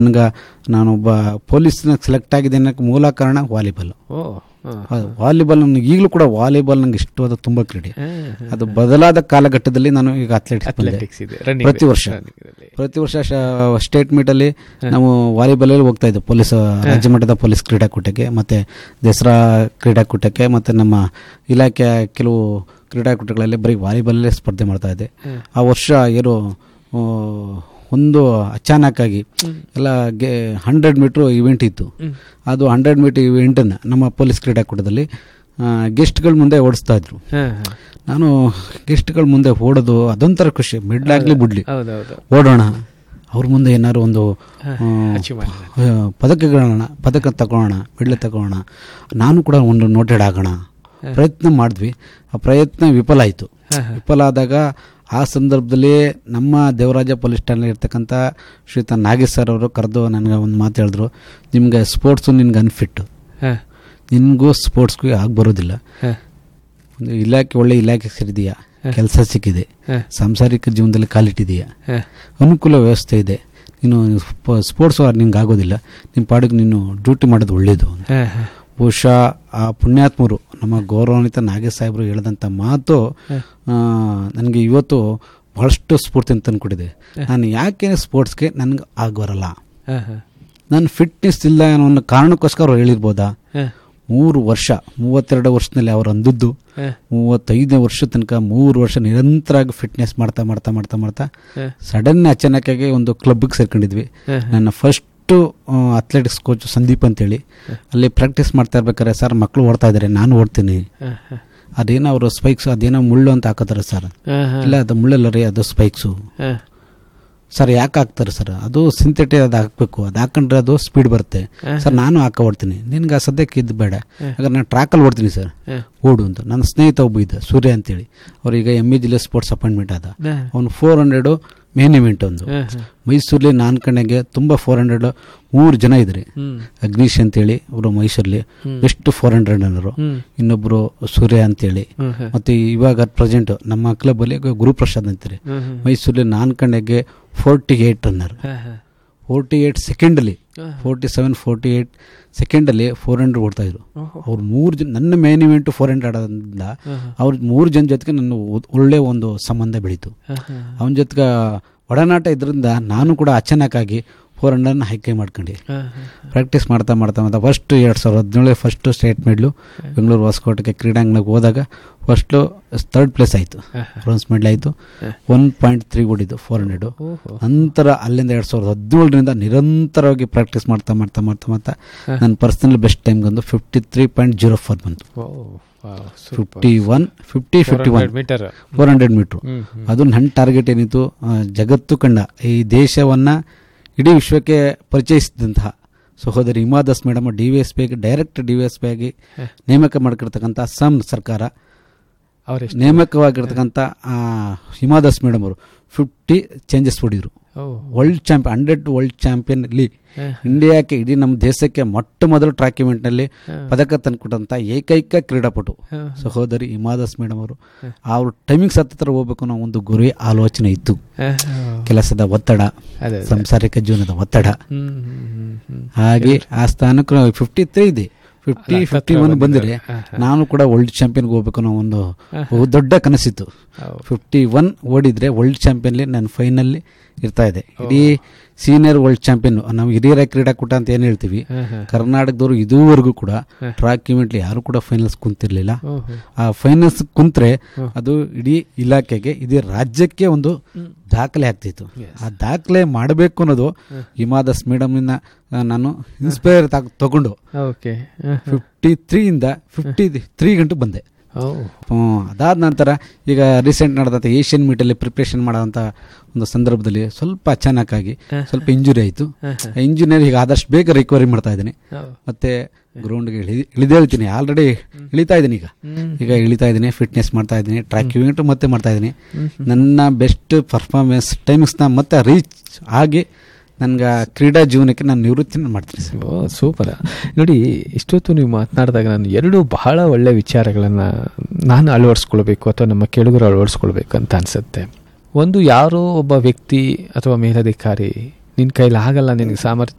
ನನಗೆ ನಾನೊಬ್ಬ ಪೊಲೀಸ್ನ ಸೆಲೆಕ್ಟ್ ಆಗಿದೆ ಅನ್ನೋಕ್ಕೆ ಮೂಲ ಕಾರಣ ವಾಲಿಬಾಲ್ ಓ ಹಾ. ವಾಲಿಬಾಲ್ ನನಗೆ ಈಗಲೂ ಕೂಡ ವಾಲಿಬಾಲ್ ನಂಗೆ ಇಷ್ಟವಾದ ತುಂಬ ಕ್ರೀಡೆ ಹಾ, ಹಾ. ಅದು ಬದಲಾದ ಕಾಲಘಟ್ಟದಲ್ಲಿ ನಾನು ಈಗ ಅಥ್ಲೆಟಿಕ್ಸ್ ಬಂದೆ ಅಥ್ಲೆಟಿಕ್ಸ್ ಇದೆ ರನ್ನಿಂಗ್ ಪ್ರತಿ ವರ್ಷ ಪ್ರತಿ ವರ್ಷ ಸ್ಟೇಟ್ ಮೀಟಲ್ಲಿ ನಾವು ವಾಲಿಬಾಲಲ್ಲಿ ಹೋಗ್ತಾ ಇದ್ದೆ ಪೊಲೀಸ್ ರಾಜ್ಯ ಮಟ್ಟದ ಪೊಲೀಸ್ ಕ್ರೀಡಾಕೂಟಕ್ಕೆ ಮತ್ತು ದಸರಾ ಕ್ರೀಡಾಕೂಟಕ್ಕೆ ಮತ್ತು ನಮ್ಮ ಇಲಾಖೆಯ ಕೆಲವು ಕ್ರೀಡಾಕೂಟಗಳಲ್ಲಿ ಬರೀ ವಾಲಿಬಾಲಲ್ಲೇ ಸ್ಪರ್ಧೆ ಮಾಡ್ತಾ ಇದ್ದೆ ಆ ವರ್ಷ ಏನು ಆ, ಒಂದು ಅಚಾನಕ್ಕಾಗಿ ಎಲ್ಲ ಗೆ ಹಂಡ್ರೆಡ್ ಮೀಟ್ರ್ ಇವೆಂಟ್ ಇತ್ತು ಅದು ಹಂಡ್ರೆಡ್ ಮೀಟರ್ ಇವೆಂಟನ್ನು ನಮ್ಮ ಪೊಲೀಸ್ ಕ್ರೀಡಾಕೂಟದಲ್ಲಿ ಗೆಸ್ಟ್ಗಳ ಮುಂದೆ ಓಡಿಸ್ತಾ ಇದ್ರು ನಾನು ಗೆಸ್ಟ್ಗಳ ಮುಂದೆ ಓಡೋದು ಅದೊಂಥರ ಖುಷಿ ಮಿಡ್ಲಾಗ್ಲಿ ಬಿಡ್ಲಿ ಹೌದೌದು ಓಡೋಣ ಅವ್ರ ಮುಂದೆ ಏನಾದ್ರು ಒಂದು ಆ, achievement. ಆ, ಪದಕಗಳನ್ನ ಪದಕ ತಗೊಳ್ಳೋಣ ಮೆಡ್ಲ್ ತಗೊಳ್ಳೋಣ ನಾನು ಕೂಡ ಒಂದು ನೋಟೆಡ್ ಆಗೋಣ ಪ್ರಯತ್ನ ಮಾಡಿದ್ವಿ ಆ ಪ್ರಯತ್ನ ವಿಫಲ ಆಯಿತು ವಿಫಲ ಆದಾಗ ಆ ಸಂದರ್ಭದಲ್ಲಿ ನಮ್ಮ ದೇವರಾಜ ಪೊಲೀಸ್ ಠಾಣೆ ಇರ್ತಕ್ಕಂಥ ಶ್ರೀಯುತ ನಾಗೇಶ್ ಸರ್ ಅವರು ಕರೆದು ನನಗೆ ಒಂದು ಮಾತು ಹೇಳಿದ್ರು ನಿಮಗೆ ಸ್ಪೋರ್ಟ್ಸು ನಿನ್ಗೆ ಅನ್ಫಿಟ್ಟು ಹಾ, ನಿನಗೂ ಸ್ಪೋರ್ಟ್ಸ್ಗೂ ಆಗಿ ಬರೋದಿಲ್ಲ ಹಾ, ಒಂದು ಇಲಾಖೆ ಒಳ್ಳೆ ಇಲಾಖೆ ಸೇರಿದೆಯಾ ಕೆಲಸ ಸಿಕ್ಕಿದೆ ಹಾ, ಸಾಂಸಾರಿಕ ಜೀವನದಲ್ಲಿ ಕಾಲಿಟ್ಟಿದೆಯಾ ಹಾ. ಅನುಕೂಲ ವ್ಯವಸ್ಥೆ ಇದೆ ನೀನು ಸ್ಪೋರ್ಟ್ಸ್ ನಿಂಗೆ ಆಗೋದಿಲ್ಲ ನಿಮ್ಮ ಪಾಡಿಗೆ ನೀನು ಡ್ಯೂಟಿ ಮಾಡೋದು ಒಳ್ಳೆಯದು ಹಾ, ಹಾ. ಬಹುಶಃ ಆ ಪುಣ್ಯಾತ್ಮರು ನಮ್ಮ ಗೌರವಾನ್ವಿತ ನಾಗೇಶ್ ಸಾಹೇಬರು ಹೇಳಿದಂಥ ಮಾತು ನನಗೆ ಇವತ್ತು ಬಹಳಷ್ಟು ಸ್ಫೂರ್ತಿ ಅಂತ ತಂದ್ಕೊಟ್ಟಿದೆ ನಾನು ಯಾಕೆ ಸ್ಪೋರ್ಟ್ಸ್ಗೆ ನನಗೆ ಆಗಬರಲ್ಲ ಹಾ, ಹಾ. ನಾನು ಫಿಟ್ನೆಸ್ ಇಲ್ಲ ಅನ್ನೋ ಒಂದು ಕಾರಣಕ್ಕೋಸ್ಕರ ಅವ್ರು ಹೇಳಿರ್ಬೋದಾ ಹಾ, ಮೂರು ವರ್ಷ ಮೂವತ್ತೆರಡು ವರ್ಷದಲ್ಲಿ ಅವ್ರು ಅಂದದ್ದು ಹಾ, ಮೂವತ್ತೈದನೇ ವರ್ಷ ತನಕ ಮೂರು ವರ್ಷ ನಿರಂತರವಾಗಿ ಫಿಟ್ನೆಸ್ ಮಾಡ್ತಾ ಮಾಡ್ತಾ ಮಾಡ್ತಾ ಮಾಡ್ತಾ ಹಾ. ಸಡನ್ ಅಚಾನಕ್ಕಾಗಿ ಒಂದು ಕ್ಲಬ್ಗೆ ಸೇರ್ಕೊಂಡಿದ್ವಿ ಹಾ, ನನ್ನ ಫಸ್ಟು ಅಥ್ಲೆಟಿಕ್ಸ್ ಕೋಚ್ ಸಂದೀಪ್ ಅಂತೇಳಿ ಅಲ್ಲಿ ಪ್ರಾಕ್ಟೀಸ್ ಮಾಡ್ತಾ ಇರ್ಬೇಕಾದ್ರೆ ಸರ್ ಮಕ್ಕಳು ಓಡ್ತಾ ಇದ್ದಾರೆ ನಾನು ಓಡ್ತೀನಿ ಹಾ, ಹಾ. ಅದೇನೋ ಅವರು ಸ್ಪೈಕ್ಸ್ ಅದೇನೋ ಮುಳ್ಳು ಅಂತ ಹಾಕೋತಾರೆ ಸರ್ ಹಾ, ಹಾ. ಇಲ್ಲ ಅದು ಮುಳ್ಳಲ್ಲ ರೀ ಅದು ಸ್ಪೈಕ್ಸು ಹಾ. ಸರ್ ಯಾಕೆ ಹಾಕ್ತಾರೆ ಸರ್ ಅದು ಸಿಂಥೆಟಿಕ್ ಅದು ಹಾಕಬೇಕು ಅದು ಹಾಕೊಂಡ್ರೆ ಅದು ಸ್ಪೀಡ್ ಬರುತ್ತೆ ಸರ್ ನಾನು ಹಾಕ ಓಡ್ತೀನಿ ನಿನ್ಗೆ ಆ ಸದ್ಯಕ್ಕೆ ಇದು ಬೇಡ ಯಾಕಂದ್ರೆ ನಾನು ಟ್ರ್ಯಾಕಲ್ಲಿ ಓಡ್ತೀನಿ ಸರ್ ಹಾ. ಓಡು ಅಂತ ನನ್ನ ಸ್ನೇಹಿತ ಒಬ್ಬ ಇದ್ದ ಸೂರ್ಯ ಅಂತೇಳಿ ಅವ್ರೀಗ ಎಮ್ ಇ ಜಿಲ್ಲೆ ಸ್ಪೋರ್ಟ್ಸ್ ಅಪಾಯಿಂಟ್ಮೆಂಟ್ ಆದ ಹಾ. ಅವನು ಫೋರ್ ಹಂಡ್ರೆಡು ಮೇನ್ ಇವೆಂಟ್ ಒಂದು ಹಾ, ಹಾ. ಮೈಸೂರಲ್ಲಿ ನಾನು ಕಣಗೆ ತುಂಬ ಫೋರ್ ಹಂಡ್ರೆಡ್ ಮೂರು ಜನ ಇದ್ರಿ ಹ್ಮ್. ಅಗ್ನೀಶ್ ಅಂತೇಳಿ ಅವರು ಮೈಸೂರಲ್ಲಿ ಬೆಸ್ಟ್ ಫೋರ್ ಹಂಡ್ರೆಡ್ ಅನ್ನೋರು ಹ್ಮ್. ಇನ್ನೊಬ್ಬರು ಸೂರ್ಯ ಅಂತೇಳಿ ಹ್ಮ್, ಹಾ. ಮತ್ತು ಇವಾಗ ಪ್ರೆಸೆಂಟ್ ನಮ್ಮ ಕ್ಲಬ್ಬಲ್ಲಿ ಗುರುಪ್ರಸಾದ್ ಅಂತಾರೆ ಹ್ಮ್, ಹ್ಮ್. ಮೈಸೂರಲ್ಲಿ ನಾನು ಕಣಗೆ ಫೋರ್ಟಿ ಏಯ್ಟ್ ರನ್ನರ್ ಹಾ, ಹಾ. ಫೋರ್ಟಿ ಏಯ್ಟ್ ಸೆಕೆಂಡಲ್ಲಿ ಹಾ. ಫೋರ್ಟಿ ಸೆವೆನ್ ಫೋರ್ಟಿ ಏಯ್ಟ್ ಸೆಕೆಂಡಲ್ಲಿ ಫೋರ್ ಹಂಡ್ರೆಡ್ ಓಡ್ತಾ ಇದ್ರು ಓಹೋ. ಅವ್ರು ಮೂರು ಜನ ನನ್ನ ಮೇನ್ ಇವೆಂಟ್ ಫೋರ್ ಹಂಡ್ರೆಡ್ ಆಡೋದ್ರಿಂದ ಹಾ, ಅವ್ರ ಮೂರು ಜನ ಜೊತೆಗೆ ನನ್ನ ಒ- ಒಳ್ಳೆ ಒಂದು ಸಂಬಂಧ ಬೆಳೀತು ಹಾ, ಹಾ. ಅವನ ಜೊತೆಗೆ ಒಡನಾಟ ಇದರಿಂದ ನಾನು ಕೂಡ ಅಚಾನಕ್ಕಾಗಿ ಫೋರ್ ಹಂಡ್ರೆಡ್ನ ಹೈಕೆ ಮಾಡ್ಕೊಂಡು ಹಾ, ಹಾ. ಪ್ರಾಕ್ಟೀಸ್ ಮಾಡ್ತಾ ಮಾಡ್ತಾ ಮಾಡ್ತಾ ಫಸ್ಟ್ ಎರಡು ಸಾವಿರದ ಹದಿನೇಳು ಫಸ್ಟ್ ಸ್ಟೇಟ್ ಮೆಡ್ಲು ಬೆಂಗಳೂರು ಹೊಸಕೋಟೆಗೆ ಕ್ರೀಡಾಂಗಣಕ್ಕೆ ಹೋದಾಗ ಫಸ್ಟು ಥರ್ಡ್ ಪ್ಲೇಸ್ ಆಯಿತು ಬ್ರೋನ್ಸ್ ಮೆಡಲ್ ಆಯಿತು ಒನ್ ಪಾಯಿಂಟ್ ತ್ರೀ ಓಡಿದ್ದು ಫೋರ್ ಹಂಡ್ರೆಡು ಓಹೋ. ನಂತರ ಅಲ್ಲಿಂದ ಎರಡು ಸಾವಿರದ ಹದಿನೇಳರಿಂದ ನಿರಂತರವಾಗಿ ಪ್ರಾಕ್ಟೀಸ್ ಮಾಡ್ತಾ ಮಾಡ್ತಾ ಮಾಡ್ತಾ ಮಾಡ್ತಾ ನನ್ನ ಪರ್ಸನಲ್ ಬೆಸ್ಟ್ ಟೈಮ್ ಬಂದು fifty three point zero four ಬಂತು oh, wow, super. Fifty one fifty fifty one 400 metre four hundred metre hmm, hmm. ಅದು ನನ್ನ ಟಾರ್ಗೆಟ್ ಏನಿತ್ತು ಆ, ಜಗತ್ತು ಕಂಡ ಈ ದೇಶವನ್ನು ಇಡೀ ವಿಶ್ವಕ್ಕೆ ಪರಿಚಯಿಸಿದಂತಹ ಸಹೋದರಿ Hima Das madam D V S P ಆಗಿ direct D V S P ಆಗಿ ನೇಮಕ ಮಾಡಿರ್ತಕ್ಕಂಥ ಅಸ್ಸಾಂ ಸರ್ಕಾರ ಅವರೆಷ್ಟು ನೇಮಕವಾಗಿರ್ತಕ್ಕಂಥ ಆ, ಹಿಮಾ ದಾಸ್ ಮೇಡಮ್ ಅವರು ಫಿಫ್ಟಿ ಚೇಂಜಸ್ ಹೊಡಿದ್ರು ಓ world champion hundred world champion ಅಲ್ಲಿ ಹಾ. ಇಂಡಿಯಾಕ್ಕೆ ಇಡೀ ನಮ್ಮ ದೇಶಕ್ಕೆ ಮೊಟ್ಟ ಮೊದಲು ಟ್ರ್ಯಾಕ್ ಇವೆಂಟ್ನಲ್ಲಿ ಪದಕ ತಂದುಕೊಟ್ಟಂಥ ಏಕೈಕ ಕ್ರೀಡಾಪಟು ಹಾ. ಸಹೋದರಿ ಹಿಮಾದಾಸ್ ಮೇಡಮ್ ಅವರು ಅವ್ರ ಟೈಮಿಂಗ್ಸ್ ಹತ್ತಿರ ಹೋಗ್ಬೇಕು ಅನ್ನೋ ಒಂದು ಗುರಿ ಆಲೋಚನೆ ಇತ್ತು ಹಾ, ಹಾ. ಕೆಲಸದ ಒತ್ತಡ ಅದೇ ಅದೇ. ಸಂಸಾರಿಕ ಜೀವನದ ಒತ್ತಡ ಹ್ಮ್, ಹ್ಮ್, ಹ್ಮ್, ಹ್ಮ್. ಹಾಗೆ ಆ ಸ್ಥಾನಕ್ಕೆ ಫಿಫ್ಟಿ ತ್ರೀ ಇದೆ ಫಿಫ್ಟಿ ಅಲ್ಲ, ಫಿಫ್ಟಿ ಹತ್ತಿರ ಒನ್ ಬಂದರೆ ಹಾ, ನಾನು ಕೂಡ ವರ್ಲ್ಡ್ ಚಾಂಪಿಯನ್ಗೆ ಹೋಗ್ಬೇಕು ಅನ್ನೋ ಒಂದು ಒಂದು ದೊಡ್ಡ ಕನಸಿತ್ತು ಹೌದು. ಫಿಫ್ಟಿ ಒನ್ ಓಡಿದ್ರೆ ವರ್ಲ್ಡ್ ಚಾಂಪಿಯನ್ಲಿ ನಾನು ಫೈನಲ್ಲಿ ಇರ್ತಾ ಇದೆ ಇಡೀ ಸೀನಿಯರ್ ವರ್ಲ್ಡ್ ಚಾಂಪಿಯನ್ ನಾವು ಹಿರಿಯರ ಕ್ರೀಡಾಕೂಟ ಅಂತ ಏನು ಹೇಳ್ತೀವಿ ಹಾ, ಹಾ. ಕರ್ನಾಟಕದವರು ಇದುವರೆಗೂ ಕೂಡ ಟ್ರ್ಯಾಕ್ ಇವೆಂಟ್ಲಿ ಯಾರು ಕೂಡ ಫೈನಲ್ಸ್ ಕುಂತಿರ್ಲಿಲ್ಲ ಓಹೋ. ಆ ಫೈನಲ್ಸ್ ಕುಂತ್ರೆ ಅದು ಇಡೀ ಇಲಾಖೆಗೆ ಇಡೀ ರಾಜ್ಯಕ್ಕೆ ಒಂದು ದಾಖಲೆ ಆಗ್ತಿತ್ತು ಆ ದಾಖಲೆ ಮಾಡಬೇಕು ಅನ್ನೋದು ಹಿಮಾದಾಸ್ ಮೇಡಮ್ನ ನಾನು ಇನ್ಸ್ಪೈರ್ ತಗೊಂಡು ಓಕೆ ಹಾ, ಹಾ. ಫಿಫ್ಟಿ ತ್ರೀಯಿಂದ ಫಿಫ್ಟಿ ತ್ರೀ ಗಂಟೆ ಬಂದೆ ಓ ಹ್ಮ್, ಅದಾದ ನಂತರ ಈಗ ರೀಸೆಂಟ್ ನಡೆದಂಥ ಏಷ್ಯನ್ ಮೀಟಲ್ಲಿ ಪ್ರಿಪ್ರೇಷನ್ ಮಾಡೋಂಥ ಒಂದು ಸಂದರ್ಭದಲ್ಲಿ ಸ್ವಲ್ಪ ಅಚಾನಕ್ಕಾಗಿ ಸ್ವಲ್ಪ ಇಂಜುರಿ ಆಯಿತು ಇಂಜುರಿಯಲ್ಲಿ ಈಗ ಆದಷ್ಟು ಬೇಗ ರಿಕವರಿ ಮಾಡ್ತಾ ಇದ್ದೀನಿ ಹೌದು. ಮತ್ತೆ ಗ್ರೌಂಡ್ಗೆ ಇಳಿ ಇಳಿದೇಳ್ತೀನಿ ಆಲ್ರೆಡಿ ಇಳಿತಾ ಇದ್ದೀನಿ ಈಗ ಈಗ ಇಳಿತಾ ಇದ್ದೀನಿ ಫಿಟ್ನೆಸ್ ಮಾಡ್ತಾ ಇದ್ದೀನಿ ಟ್ರ್ಯಾಕ್ ಇವೆಂಟ್ ಮತ್ತೆ ಮಾಡ್ತಾ ಇದ್ದೀನಿ ನನ್ನ ಬೆಸ್ಟ್ ಪರ್ಫಾರ್ಮೆನ್ಸ್ ಟೈಮಿಂಗ್ಸ್ನ ಮತ್ತೆ ರೀಚ್ ಆಗಿ ನನಗೆ ಕ್ರೀಡಾ ಜೀವನಕ್ಕೆ ನಾನು ನಿವೃತ್ತಿನ ಮಾಡ್ತೀನಿ ಸರ್ ಓ ಸೂಪರ್ ನೋಡಿ ಇಷ್ಟೊತ್ತು ನೀವು ಮಾತನಾಡಿದಾಗ ನಾನು ಎರಡು ಬಹಳ ಒಳ್ಳೆ ವಿಚಾರಗಳನ್ನು ನಾನು ಅಳವಡಿಸ್ಕೊಳ್ಬೇಕು ಅಥವಾ ನಮ್ಮ ಕೆಳಗರು ಅಳವಡಿಸ್ಕೊಳ್ಬೇಕು ಅಂತ ಅನಿಸುತ್ತೆ ಒಂದು ಯಾರೋ ಒಬ್ಬ ವ್ಯಕ್ತಿ ಅಥವಾ ಮೇಲಧಿಕಾರಿ ನಿನ್ನ ಕೈಲಿ ಆಗಲ್ಲ ನಿನಗೆ ಸಾಮರ್ಥ್ಯ